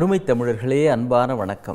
அருமை தமிழர்களே அன்பான வணக்கம்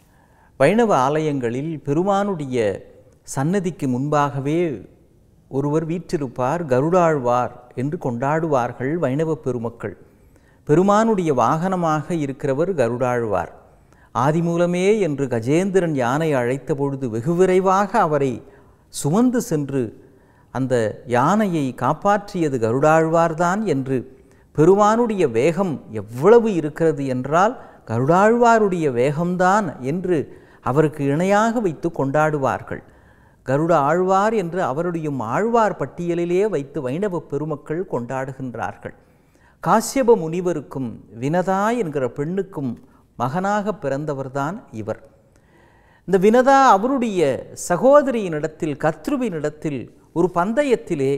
வைணவ ஆலயங்களில் பெருமானுடைய சன்னதிக்கு முன்பாகவே ஒருவர் வீற்றிருப்பார் கருடாழ்வார் என்று கொண்டாடுவார்கள் வைணவ பெருமக்கள் பெருமானுடைய வாகனமாக இருக்கிறவர் கருடாழ்வார் ஆதிமூலமே என்று கஜேந்திரன் யானை அழைத்த பொழுது வெகு விரைவாக அவரை சுமந்து சென்று அந்த யானையை காப்பாற்றியது கருடாழ்வார்தான் என்று பெருமானுடைய வேகம் எவ்வளவு இருக்கிறது என்றால் கருடாழ்வாருடைய வேகம்தான் என்று அவருக்கு இணையாக வைத்து கொண்டாடுவார்கள் கருட ஆழ்வார் என்று அவருடைய ஆழ்வார் பட்டியலிலே வைத்து வைணவ பெருமக்கள் கொண்டாடுகின்றார்கள் காசியப முனிவருக்கும் வினதா என்கிற பெண்ணுக்கும் மகனாக பிறந்தவர்தான் இவர் இந்த வினதா அவருடைய சகோதரியினிடத்தில் கத்ருவினிடத்தில் ஒரு பந்தயத்திலே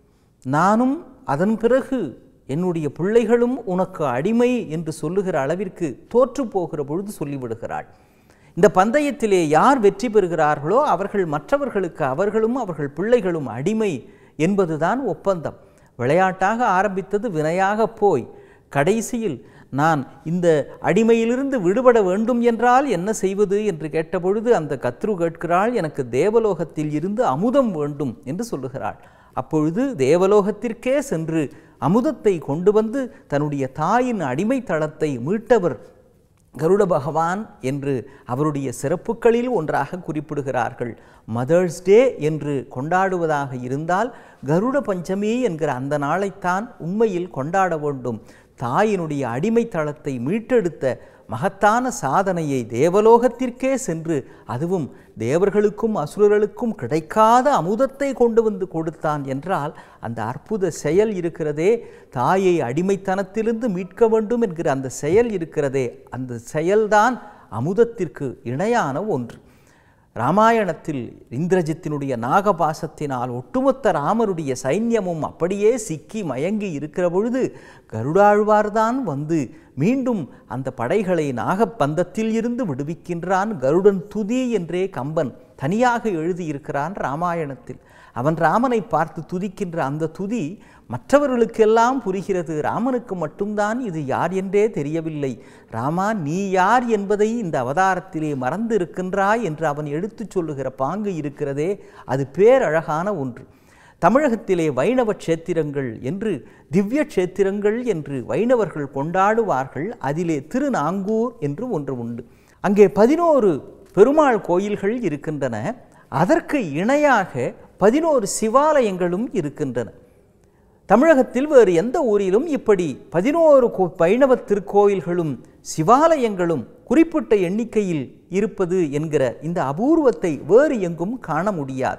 நானும் அதன் பிறகு என்னுடைய பிள்ளைகளும் உனக்கு அடிமை என்று சொல்லுகிற அளவிற்கு தோற்று போகிற பொழுது சொல்லிவிடுகிறாள் இந்த பந்தயத்திலே யார் வெற்றி பெறுகிறார்களோ அவர்கள் மற்றவர்களுக்கு அவர்களும் அவர்கள் பிள்ளைகளும் அடிமை என்பதுதான் ஒப்பந்தம் விளையாட்டாக ஆரம்பித்தது வினையாக போய் கடைசியில் நான் இந்த அடிமையிலிருந்து விடுபட வேண்டும் என்றால் என்ன செய்வது என்று கேட்டபொழுது அந்த கத்ரு கேட்கிறாள் எனக்கு தேவலோகத்தில் இருந்து அமுதம் வேண்டும் என்று சொல்லுகிறாள் அப்பொழுது தேவலோகத்திற்கே சென்று அமுதத்தை கொண்டு வந்து தன்னுடைய தாயின் அடிமை தளத்தை மீட்டவர் கருட பகவான் என்று அவருடைய சிறப்புகளில் ஒன்றாக குறிப்பிடுகிறார்கள் மதர்ஸ் டே என்று கொண்டாடுவதாக இருந்தால் கருட பஞ்சமி என்கிற அந்த நாளைத்தான் உண்மையில் கொண்டாட வேண்டும் தாயினுடைய அடிமை தளத்தை மீட்டெடுத்த மகத்தான சாதனையை தேவலோகத்திற்கே சென்று அதுவும் தேவர்களுக்கும் அசுரர்களுக்கும் கிடைக்காத அமுதத்தை கொண்டு வந்து கொடுத்தான் என்றால் அந்த அற்புத செயல் இருக்கிறதே தாயை அடிமைத்தனத்திலிருந்து மீட்க வேண்டும் என்கிற அந்த செயல் இருக்கிறதே அந்த செயல்தான் அமுதத்திற்கு இணையான ஒன்று ராமாயணத்தில் இந்திரஜித்தினுடைய நாகபாசத்தினால் ஒட்டுமொத்த ராமருடைய சைன்யமும் அப்படியே சிக்கி மயங்கி இருக்கிற பொழுது கருடாழ்வார்தான் வந்து மீண்டும் அந்த படைகளை நாகப்பந்தத்தில் இருந்து விடுவிக்கின்றான் கருடன் துதி என்றே கம்பன் தனியாக எழுதியிருக்கிறான் ராமாயணத்தில் அவன் ராமனை பார்த்து துதிக்கின்ற அந்த துதி மற்றவர்களுக்கெல்லாம் புரிகிறது ராமனுக்கு மட்டும்தான் இது யார் என்றே தெரியவில்லை ராமா நீ யார் என்பதை இந்த அவதாரத்திலே மறந்து இருக்கின்றாய் என்று அவன் எடுத்துச் சொல்லுகிற பாங்கு இருக்கிறதே அது பேரழகான ஒன்று தமிழகத்திலே வைணவ க்ஷேத்திரங்கள் என்று திவ்ய க்ஷேத்திரங்கள் என்று வைணவர்கள் கொண்டாடுவார்கள் அதிலே திருநாங்கூர் என்று ஒன்று உண்டு அங்கே பதினோரு பெருமாள் கோயில்கள் இருக்கின்றன அதற்கு இணையாக பதினோரு சிவாலயங்களும் இருக்கின்றன தமிழகத்தில் வேறு எந்த ஊரிலும் இப்படி பதினோரு வைணவ திருக்கோயில்களும் சிவாலயங்களும் குறிப்பிட்ட எண்ணிக்கையில் இருப்பது என்கிற இந்த அபூர்வத்தை வேறு எங்கும் காண முடியாது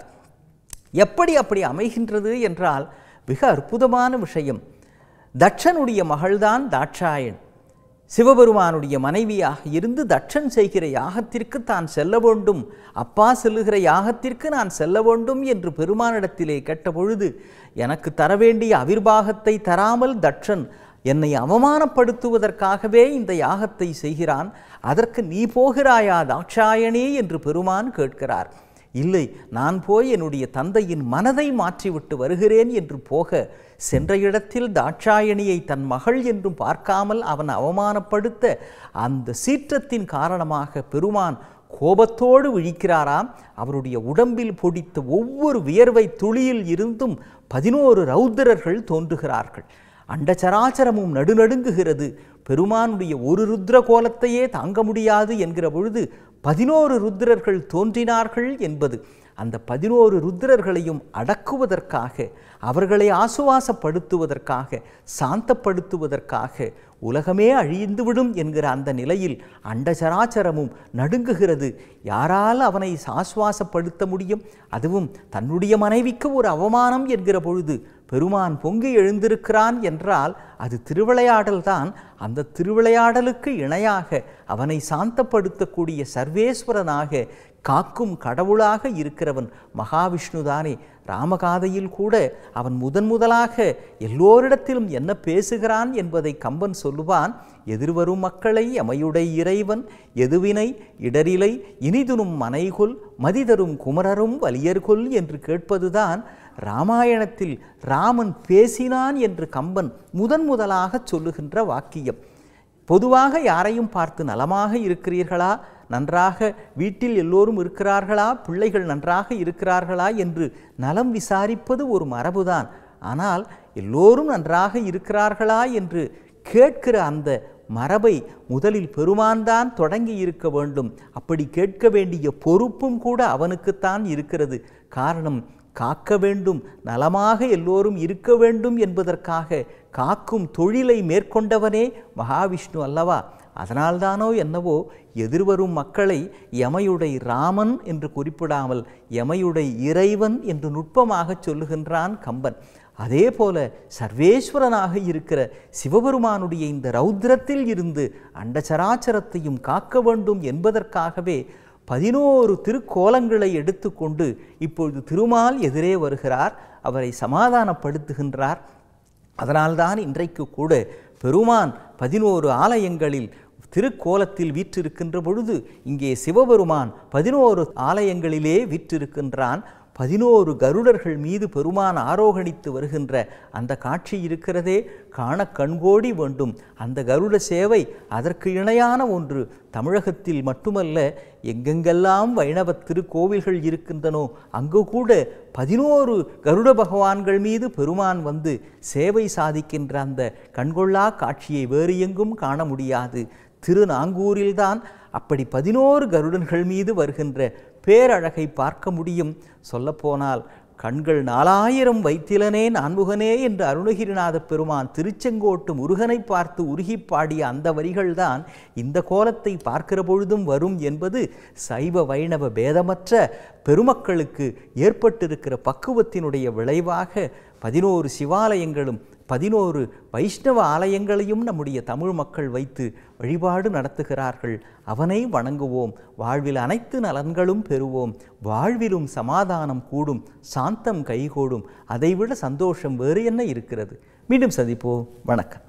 எப்படி அப்படி அமைகின்றது என்றால் மிக அற்புதமான விஷயம் தட்சனுடைய மகள்தான் தாட்சாயன் சிவபெருமானுடைய மனைவியாக இருந்து தட்சன் செய்கிற யாகத்திற்கு தான் செல்ல வேண்டும் அப்பா செல்லுகிற யாகத்திற்கு நான் செல்ல வேண்டும் என்று பெருமானிடத்திலே கேட்ட பொழுது எனக்கு தர வேண்டிய அவிர்வாகத்தை தராமல் தட்சன் என்னை அவமானப்படுத்துவதற்காகவே இந்த யாகத்தை செய்கிறான் அதற்கு நீ போகிறாயா தாட்சாயணே என்று பெருமான் கேட்கிறார் இல்லை நான் போய் என்னுடைய தந்தையின் மனதை மாற்றிவிட்டு வருகிறேன் என்று போக சென்ற இடத்தில் தாட்சாயணியை தன் மகள் என்றும் பார்க்காமல் அவன் அவமானப்படுத்த அந்த சீற்றத்தின் காரணமாக பெருமான் கோபத்தோடு விழிக்கிறாராம் அவருடைய உடம்பில் பொடித்த ஒவ்வொரு வியர்வை துளியில் இருந்தும் பதினோரு ரௌத்திரர்கள் தோன்றுகிறார்கள் அண்டச்சராச்சரமும் நடுநடுங்குகிறது பெருமானுடைய ஒரு ருத்ர கோலத்தையே தாங்க முடியாது என்கிற பொழுது பதினோரு ருத்ரர்கள் தோன்றினார்கள் என்பது அந்த பதினோரு ருத்ரர்களையும் அடக்குவதற்காக அவர்களை ஆசுவாசப்படுத்துவதற்காக சாந்தப்படுத்துவதற்காக உலகமே அழிந்துவிடும் என்கிற அந்த நிலையில் அண்டசராச்சரமும் நடுங்குகிறது யாரால் அவனை ஆசுவாசப்படுத்த முடியும் அதுவும் தன்னுடைய மனைவிக்கு ஒரு அவமானம் என்கிற பொழுது பெருமான் பொங்கி எழுந்திருக்கிறான் என்றால் அது திருவிளையாடல்தான் அந்த திருவிளையாடலுக்கு இணையாக அவனை சாந்தப்படுத்தக்கூடிய சர்வேஸ்வரனாக காக்கும் கடவுளாக இருக்கிறவன் மகாவிஷ்ணுதானே ராமகாதையில் கூட அவன் முதன் முதலாக எல்லோரிடத்திலும் என்ன பேசுகிறான் என்பதை கம்பன் சொல்லுவான் எதிர்வரும் மக்களை எமையுடை இறைவன் எதுவினை இடரிலை இனிதுனும் மனைகொல் மதிதரும் குமரரும் வலியர்கொல் என்று கேட்பதுதான் ராமாயணத்தில் ராமன் பேசினான் என்று கம்பன் முதன் முதலாக சொல்லுகின்ற வாக்கியம் பொதுவாக யாரையும் பார்த்து நலமாக இருக்கிறீர்களா நன்றாக வீட்டில் எல்லோரும் இருக்கிறார்களா பிள்ளைகள் நன்றாக இருக்கிறார்களா என்று நலம் விசாரிப்பது ஒரு மரபுதான் ஆனால் எல்லோரும் நன்றாக இருக்கிறார்களா என்று கேட்கிற அந்த மரபை முதலில் பெருமான்தான் தொடங்கி இருக்க வேண்டும் அப்படி கேட்க வேண்டிய பொறுப்பும் கூட அவனுக்குத்தான் இருக்கிறது காரணம் காக்க வேண்டும் நலமாக எல்லோரும் இருக்க வேண்டும் என்பதற்காக காக்கும் தொழிலை மேற்கொண்டவனே மகாவிஷ்ணு அல்லவா அதனால்தானோ என்னவோ எதிர்வரும் மக்களை யமையுடை ராமன் என்று குறிப்பிடாமல் யமையுடை இறைவன் என்று நுட்பமாக சொல்லுகின்றான் கம்பன் அதே போல சர்வேஸ்வரனாக இருக்கிற சிவபெருமானுடைய இந்த ரௌத்ரத்தில் இருந்து அண்டச்சராச்சரத்தையும் காக்க வேண்டும் என்பதற்காகவே பதினோரு திருக்கோலங்களை எடுத்துக்கொண்டு இப்பொழுது திருமால் எதிரே வருகிறார் அவரை சமாதானப்படுத்துகின்றார் அதனால்தான் இன்றைக்கு கூட பெருமான் பதினோரு ஆலயங்களில் திருக்கோலத்தில் வீற்றிருக்கின்ற பொழுது இங்கே சிவபெருமான் பதினோரு ஆலயங்களிலே வீற்றிருக்கின்றான் பதினோரு கருடர்கள் மீது பெருமான் ஆரோகணித்து வருகின்ற அந்த காட்சி இருக்கிறதே காண கண்கோடி வேண்டும் அந்த கருட சேவை அதற்கு இணையான ஒன்று தமிழகத்தில் மட்டுமல்ல எங்கெங்கெல்லாம் வைணவ திருக்கோவில்கள் இருக்கின்றனோ அங்கு கூட பதினோரு கருட பகவான்கள் மீது பெருமான் வந்து சேவை சாதிக்கின்ற அந்த கண்கொள்ளா காட்சியை வேறு எங்கும் காண முடியாது திருநாங்கூரில்தான் அப்படி பதினோரு கருடன்கள் மீது வருகின்ற பேரழகை பார்க்க முடியும் சொல்லப்போனால் கண்கள் நாலாயிரம் வைத்திலனே நான்முகனே என்று அருணகிரிநாத பெருமான் திருச்செங்கோட்டு முருகனை பார்த்து உருகி பாடிய அந்த வரிகள்தான் இந்த கோலத்தை பார்க்கிற பொழுதும் வரும் என்பது சைவ வைணவ பேதமற்ற பெருமக்களுக்கு ஏற்பட்டிருக்கிற பக்குவத்தினுடைய விளைவாக பதினோரு சிவாலயங்களும் பதினோரு வைஷ்ணவ ஆலயங்களையும் நம்முடைய தமிழ் மக்கள் வைத்து வழிபாடு நடத்துகிறார்கள் அவனை வணங்குவோம் வாழ்வில் அனைத்து நலன்களும் பெறுவோம் வாழ்விலும் சமாதானம் கூடும் சாந்தம் கைகூடும் அதைவிட சந்தோஷம் வேறு என்ன இருக்கிறது மீண்டும் சந்திப்போம் வணக்கம்